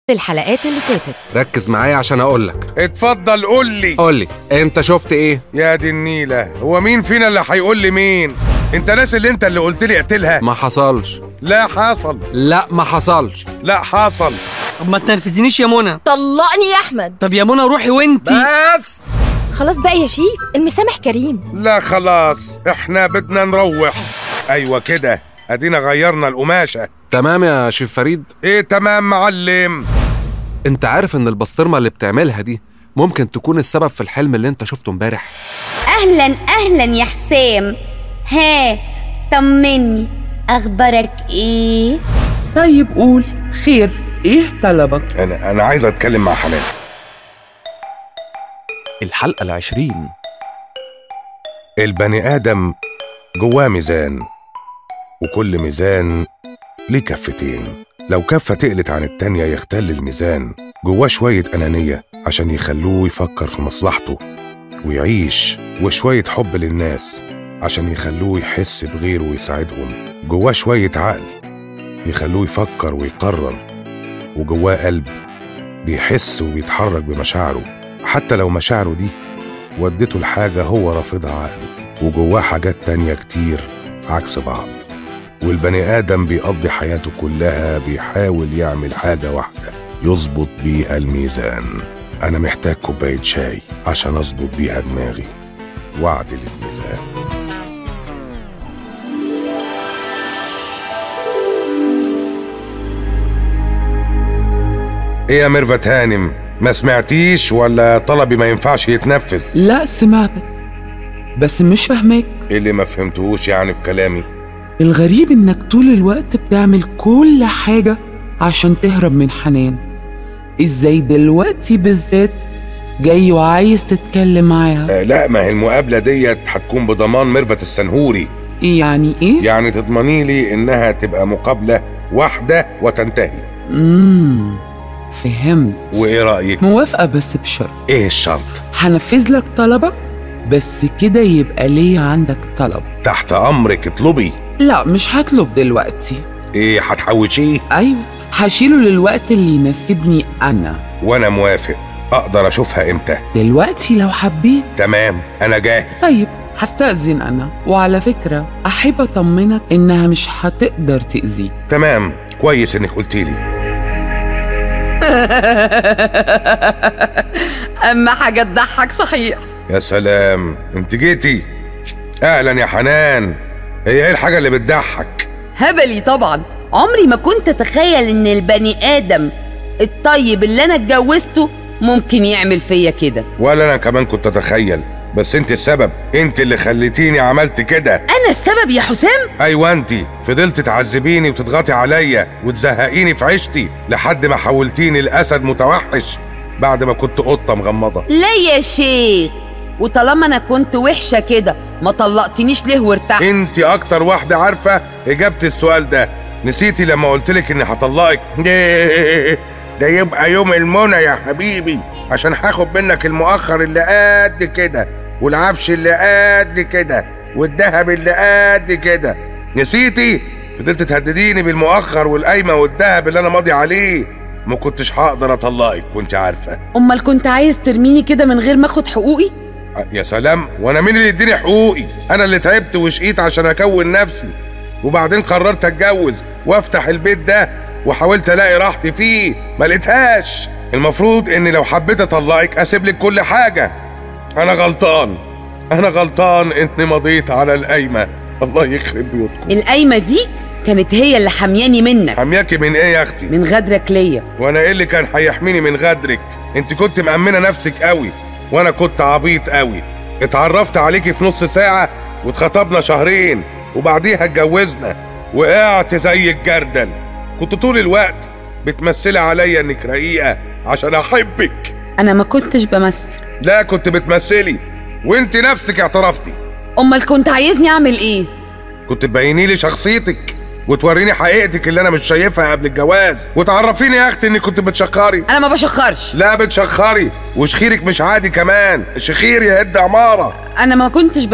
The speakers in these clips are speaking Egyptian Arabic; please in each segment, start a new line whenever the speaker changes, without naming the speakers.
في الحلقات اللي فاتت
ركز معايا عشان اقولك
اتفضل قول لي
قولي انت شفت ايه
يا دي النيلة هو مين فينا اللي هيقول لي مين انت ناس اللي انت اللي قلت لي اقتلها
ما حصلش
لا حصل
لا ما حصلش
لا حصل
طب ما تنرفزنيش يا منى
طلقني يا احمد
طب يا منى روحي وانتي
بس
خلاص بقى يا شيف المسامح كريم
لا خلاص احنا بدنا نروح ايوه كده ادينا غيرنا القماشة
تمام يا شيف فريد
ايه تمام معلم
انت عارف ان البسطرمه اللي بتعملها دي ممكن تكون السبب في الحلم اللي انت شفته امبارح
اهلا اهلا يا حسام ها طمني اخبارك ايه
طيب قول خير ايه طلبك
انا انا عايز اتكلم مع حنان
الحلقة العشرين
البني ادم جواه ميزان وكل ميزان ليه كفتين لو كفة تقلت عن التانية يختل الميزان جواه شوية أنانية عشان يخلوه يفكر في مصلحته ويعيش وشوية حب للناس عشان يخلوه يحس بغيره ويساعدهم جواه شوية عقل يخلوه يفكر ويقرر وجواه قلب بيحس وبيتحرك بمشاعره حتى لو مشاعره دي ودته لحاجة هو رافضها عقله وجواه حاجات تانية كتير عكس بعض والبني آدم بيقضي حياته كلها بيحاول يعمل حاجة واحدة يظبط بيها الميزان أنا محتاج كوباية شاي عشان أظبط بيها دماغي وأعدل الميزان إيه يا ميرفت هانم ما سمعتيش ولا طلبي ما ينفعش يتنفذ
لا سمعتك بس مش فاهماك
إيه اللي ما فهمتهوش يعني في كلامي
الغريب انك طول الوقت بتعمل كل حاجة عشان تهرب من حنان ازاي دلوقتي بالذات جاي وعايز تتكلم معاها
آه لا ما هي المقابلة ديت هتكون بضمان ميرفت السنهوري
يعني ايه
يعني تضمني لي إنها تبقى مقابلة واحدة وتنتهي
امم فهمت
وإيه رأيك؟
موافقة بس بشرط
إيه الشرط؟
هنفذ لك طلبك بس كده يبقى ليه عندك طلب
تحت أمرك اطلبي
لا مش هطلب دلوقتي
إيه هتحوشيه؟
ايوه هشيله للوقت اللي يناسبني انا
وأنا موافق أقدر أشوفها إمتى؟
دلوقتي لو حبيت
تمام أنا جاهز
طيب هستأذن أنا وعلى فكرة أحب أطمنك إنها مش هتقدر تأذيك
تمام كويس إنك قلتي لي
اما حاجه تضحك صحيح
يا سلام أنت جيتي أهلا يا حنان هي إيه الحاجة اللي بتضحك؟
هبلي طبعا عمري ما كنت اتخيل ان البني ادم الطيب اللي انا اتجوزته ممكن يعمل فيا كده
ولا أنا كمان كنت أتخيل بس أنت السبب أنت اللي خليتيني عملت كده
انا السبب يا حسام
ايوه انت فضلت تعذبيني وتضغطي عليا وتزهقيني في عيشتي لحد ما حولتيني لاسد متوحش بعد ما كنت قطه مغمضه
لا يا شيخ وطالما انا كنت وحشه كده ما طلقتنيش ليه وارتحت
انت اكتر واحده عارفه اجابه السؤال ده نسيتي لما قلت لك اني هطلقك ده يبقى يوم المنى يا حبيبي عشان هاخد منك المؤخر اللي قد كده والعفش اللي قد كده والذهب اللي قد كده نسيتي فضلت تهدديني بالمؤخر والقايمه والذهب اللي انا ماضي عليه ما كنتش هقدر اطلقك وانت عارفه
امال كنت عايز ترميني كده من غير ما اخد حقوقي
يا سلام وانا مين اللي يديني حقوقي انا اللي تعبت وشقيت عشان اكون نفسي وبعدين قررت اتجوز وافتح البيت ده وحاولت الاقي راحتي فيه ما لقيتهاش المفروض اني لو حبيت اطلقك اسيب لك كل حاجه انا غلطان انا غلطان اني مضيت على القايمه الله يخرب بيوتكم
القايمه دي كانت هي اللي حمياني منك
حمياكي من ايه يا اختي
من غدرك ليا
وانا ايه اللي كان هيحميني من غدرك انت كنت مأمنة نفسك قوي وانا كنت عبيط قوي اتعرفت عليكي في نص ساعة واتخطبنا شهرين وبعديها اتجوزنا وقعت زي الجردل كنت طول الوقت بتمثلي عليا انك رقيقة عشان احبك
انا ما كنتش بمثل
لا كنت بتمثلي وانت نفسك اعترفتي
امال كنت عايزني اعمل ايه
كنت تبيني لي شخصيتك وتوريني حقيقتك اللي انا مش شايفها قبل الجواز وتعرفيني يا اختي انك كنت بتشخري
انا ما بشخرش
لا بتشخري وشخيرك مش عادي كمان شخير يا قد عماره
انا ما كنتش بمثل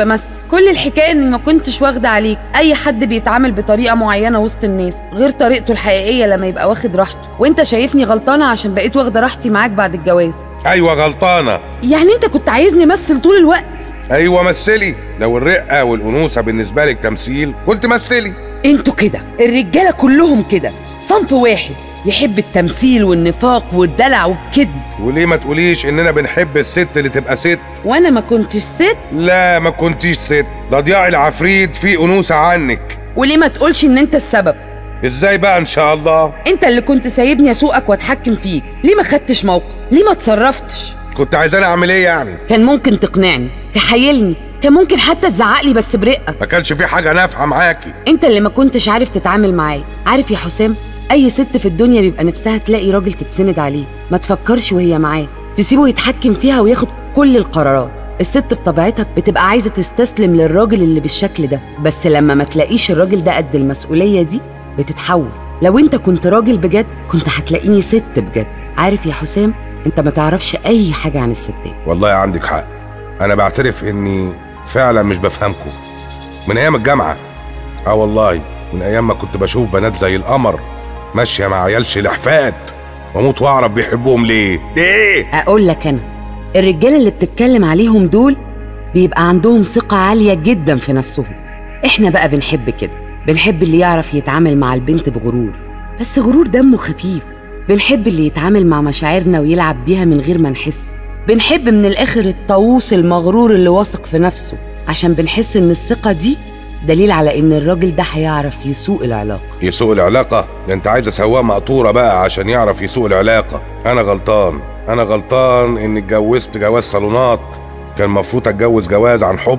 كل الحكايه اني ما كنتش واخده عليك اي حد بيتعامل بطريقه معينه وسط الناس غير طريقته الحقيقيه لما يبقى واخد راحته وانت شايفني غلطانه عشان بقيت واخده راحتي معاك بعد الجواز
ايوه غلطانه
يعني انت كنت عايزني امثل طول الوقت
ايوه مثلي لو الرقه والانوثه بالنسبه لك تمثيل كنت مثلي
انتوا كده الرجاله كلهم كده صنف واحد يحب التمثيل والنفاق والدلع والكذب
وليه ما تقوليش اننا بنحب الست اللي تبقى ست
وانا ما كنتش ست
لا ما كنتيش ست ده ضياع العفريت فيه انوثه عنك
وليه ما تقولش ان انت السبب
ازاي بقى ان شاء الله
انت اللي كنت سايبني اسوقك واتحكم فيك ليه ما خدتش موقف ليه ما تصرفتش
كنت عايزاني اعمل ايه يعني
كان ممكن تقنعني تحايلني كان ممكن حتى تزعقلي بس برقه
ما كانش في حاجه نافعه معاكي
انت اللي ما كنتش عارف تتعامل معاه عارف يا حسام اي ست في الدنيا بيبقى نفسها تلاقي راجل تتسند عليه ما تفكرش وهي معاه تسيبه يتحكم فيها وياخد كل القرارات الست بطبيعتها بتبقى عايزه تستسلم للراجل اللي بالشكل ده بس لما ما تلاقيش الراجل ده قد المسؤوليه دي بتتحول لو انت كنت راجل بجد كنت هتلاقيني ست بجد عارف يا حسام انت ما تعرفش اي حاجه عن الستات
والله عندك حق انا بعترف اني فعلا مش بفهمكم من ايام الجامعه اه والله من ايام ما كنت بشوف بنات زي القمر ماشيه مع عيال شلحفات واموت واعرف بيحبوهم ليه ليه
اقول لك انا الرجاله اللي بتتكلم عليهم دول بيبقى عندهم ثقه عاليه جدا في نفسهم احنا بقى بنحب كده بنحب اللي يعرف يتعامل مع البنت بغرور بس غرور دمه خفيف بنحب اللي يتعامل مع مشاعرنا ويلعب بيها من غير ما نحس بنحب من الاخر الطاووس المغرور اللي واثق في نفسه عشان بنحس ان الثقه دي دليل على ان الراجل ده هيعرف يسوق العلاقه
يسوق العلاقه ده انت عايز سواق مقطوره بقى عشان يعرف يسوق العلاقه انا غلطان انا غلطان اني اتجوزت جواز صالونات كان المفروض اتجوز جواز عن حب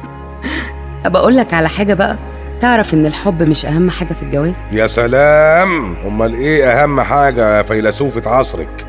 ابقى اقول لك على حاجه بقى تعرف ان الحب مش اهم حاجه في الجواز
يا سلام امال ايه اهم حاجه يا فيلسوفه عصرك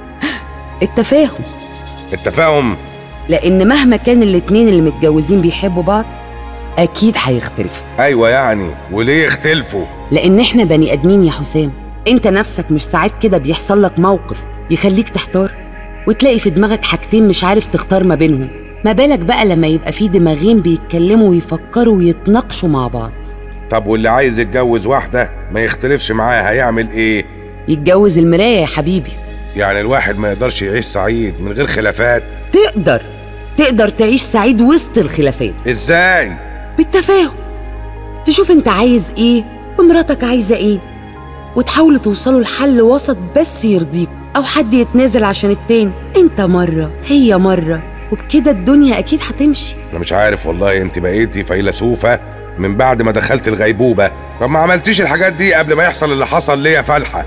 التفاهم
التفاهم
لان مهما كان الاتنين اللي متجوزين بيحبوا بعض اكيد هيختلفوا
ايوه يعني وليه يختلفوا
لان احنا بني ادمين يا حسام انت نفسك مش ساعات كده بيحصل لك موقف يخليك تحتار وتلاقي في دماغك حاجتين مش عارف تختار ما بينهم ما بالك بقى لما يبقى في دماغين بيتكلموا ويفكروا ويتناقشوا مع بعض
طب واللي عايز يتجوز واحده ما يختلفش معاها هيعمل ايه
يتجوز المرايه يا حبيبي
يعني الواحد ما يقدرش يعيش سعيد من غير خلافات
تقدر تقدر تعيش سعيد وسط الخلافات
ازاي
بالتفاهم تشوف انت عايز ايه ومراتك عايزه ايه وتحاولوا توصلوا لحل وسط بس يرضيكوا او حد يتنازل عشان التاني انت مره هي مره وبكده الدنيا اكيد هتمشي
انا مش عارف والله انت بقيتي فيلسوفه من بعد ما دخلت الغيبوبه طب ما عملتيش الحاجات دي قبل ما يحصل اللي حصل ليا فالحه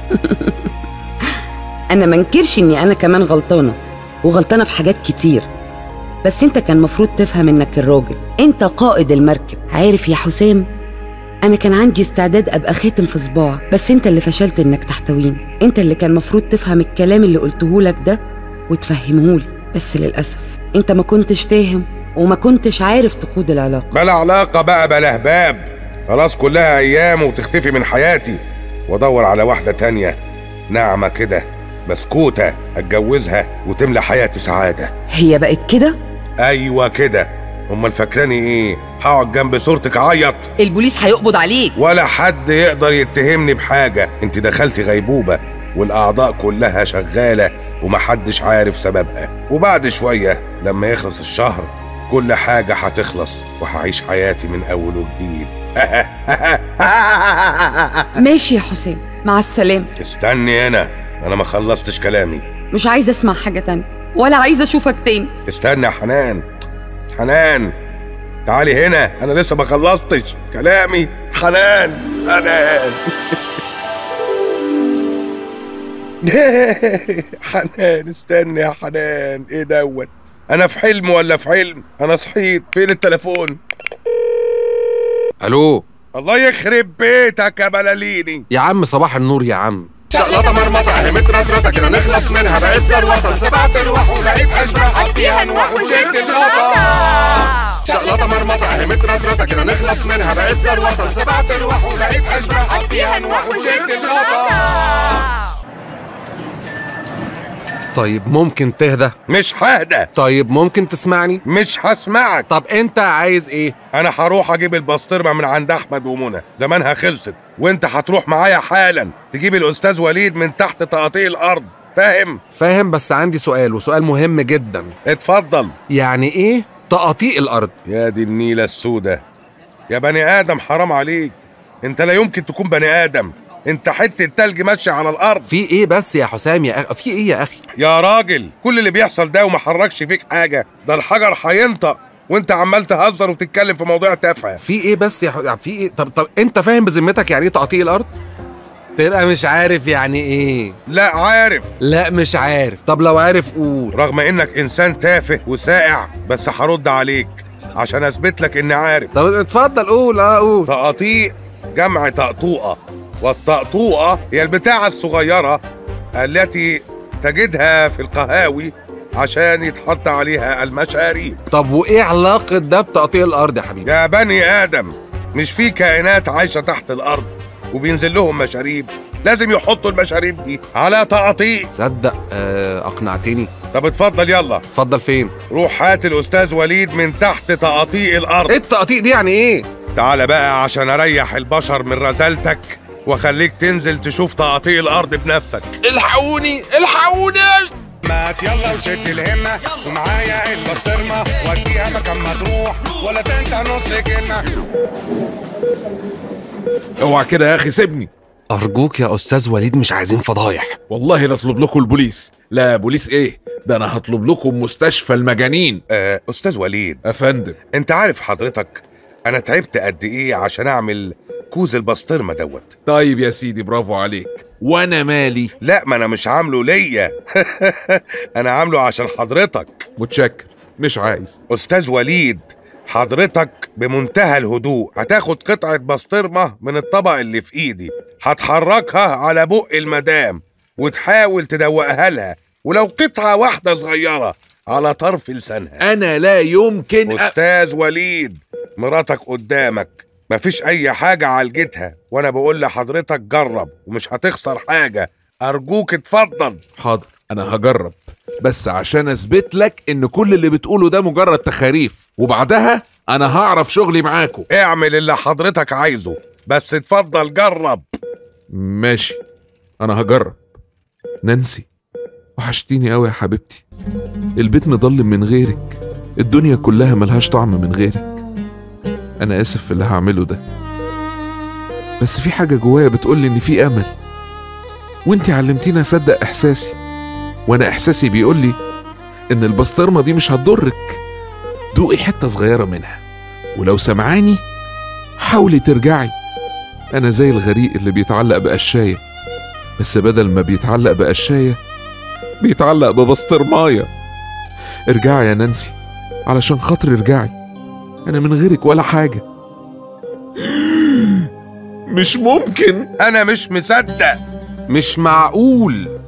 انا منكرش اني انا كمان غلطانه وغلطانه في حاجات كتير بس انت كان مفروض تفهم انك الراجل انت قائد المركب عارف يا حسام انا كان عندي استعداد ابقى خاتم في صباع بس انت اللي فشلت انك تحتويني انت اللي كان مفروض تفهم الكلام اللي قلته لك ده وتفهمهولي بس للاسف انت ما كنتش فاهم وما كنتش عارف تقود العلاقه
بلا علاقه بقى بلا هباب خلاص كلها ايام وتختفي من حياتي وادور على واحده تانية ناعمه كده مسكوته اتجوزها وتملى حياتي سعاده
هي بقت كده
ايوه كده امال فاكراني ايه هقعد جنب صورتك اعيط
البوليس هيقبض عليك
ولا حد يقدر يتهمني بحاجه انت دخلتي غيبوبه والاعضاء كلها شغاله ومحدش عارف سببها وبعد شويه لما يخلص الشهر كل حاجه هتخلص وهعيش حياتي من اول وجديد
ماشي يا حسام مع السلامه
استني هنا انا ما خلصتش كلامي
مش عايزه اسمع حاجه تانية ولا عايزه اشوفك تاني
استنى يا حنان حنان تعالي هنا انا لسه ما خلصتش كلامي حنان حنان حنان استنى يا حنان ايه دوت انا في حلم ولا في حلم انا صحيت فين التليفون
الو
الله يخرب بيتك يا بلاليني
يا عم صباح النور يا عم
شقلطة مرمطة هي مترطرطة كده نخلص منها بقيت زروطة سبعت ارواح ولقيت اشباح قضيها نوح وجيت الغطا شقلطة مرمطة هي مترطرطة كده نخلص منها بقيت زروطة سبعت ارواح ولقيت اشباح قضيها نوح وجيت الغطا
طيب ممكن تهدى
مش ههدى
طيب ممكن تسمعني
مش هسمعك
طب انت عايز ايه
انا هروح اجيب البسطرمه من عند احمد ومنى زمانها خلصت وانت هتروح معايا حالا تجيب الاستاذ وليد من تحت تقاطيع الارض فاهم
فاهم بس عندي سؤال وسؤال مهم جدا
اتفضل
يعني ايه تقاطيع الارض
يا دي النيله السودة يا بني ادم حرام عليك انت لا يمكن تكون بني ادم انت حته تلج ماشي على الارض
في ايه بس يا حسام يا أخ... في ايه يا اخي
يا راجل كل اللي بيحصل ده وما حركش فيك حاجه ده الحجر هينطق وانت عمال تهزر وتتكلم في موضوع تافهه
في ايه بس يا ح... في ايه طب طب انت فاهم بذمتك يعني ايه تقاطيع الارض تبقى مش عارف يعني ايه
لا عارف
لا مش عارف طب لو عارف قول
رغم انك انسان تافه وسائع بس هرد عليك عشان اثبت لك اني عارف
طب اتفضل قول اه قول
تقاطيع جمع طقطوقه والطقطوقه هي البتاعه الصغيره التي تجدها في القهاوي عشان يتحط عليها المشاريب
طب وايه علاقه ده بتقاطيع الارض يا حبيبي
يا بني ادم مش في كائنات عايشه تحت الارض وبينزل لهم مشاريب لازم يحطوا المشاريب دي على تقاطيع
تصدق آه اقنعتني
طب اتفضل يلا
اتفضل فين
روح هات الاستاذ وليد من تحت تقاطيع الارض
ايه التقاطيع دي يعني ايه
تعال بقى عشان اريح البشر من رذالتك واخليك تنزل تشوف تقاطيع الارض بنفسك
الحقوني الحقوني
مات يلا وشد الهمة ومعايا البسطرمة وديها مكان ما تروح ولا تنسى نص كلمة
اوعى كده يا اخي سيبني
ارجوك يا استاذ وليد مش عايزين فضايح
والله لا اطلب لكم البوليس لا بوليس ايه ده انا هطلب لكم مستشفى المجانين
آه استاذ وليد
يا فندم
انت عارف حضرتك انا تعبت قد ايه عشان اعمل كوز البسطرمه دوت
طيب يا سيدي برافو عليك وانا مالي
لا ما انا مش عامله ليا انا عامله عشان حضرتك
متشكر مش عايز
استاذ وليد حضرتك بمنتهى الهدوء هتاخد قطعة بسطرمة من الطبق اللي في ايدي هتحركها على بق المدام وتحاول تدوقها لها ولو قطعة واحدة صغيرة على طرف لسانها
انا لا يمكن أ...
استاذ وليد مراتك قدامك مفيش اي حاجة عالجتها وانا بقول لحضرتك جرب ومش هتخسر حاجة ارجوك اتفضل
حاضر انا هجرب بس عشان اثبت لك ان كل اللي بتقوله ده مجرد تخاريف وبعدها انا هعرف شغلي معاكم
اعمل اللي حضرتك عايزه بس اتفضل جرب
ماشي انا هجرب نانسي وحشتيني قوي يا حبيبتي البيت مضلم من غيرك الدنيا كلها ملهاش طعم من غيرك انا اسف في اللي هعمله ده بس في حاجه جوايا بتقولي ان في امل وانتي علمتيني اصدق احساسي وانا احساسي بيقولي ان البسطرمه دي مش هتضرك دوقي حته صغيره منها ولو سمعاني حاولي ترجعي انا زي الغريق اللي بيتعلق بقشايه بس بدل ما بيتعلق بقشايه بيتعلق ببسطرمايه ارجعي يا نانسي علشان خاطري ارجعي انا من غيرك ولا حاجه مش ممكن
انا مش مصدق
مش معقول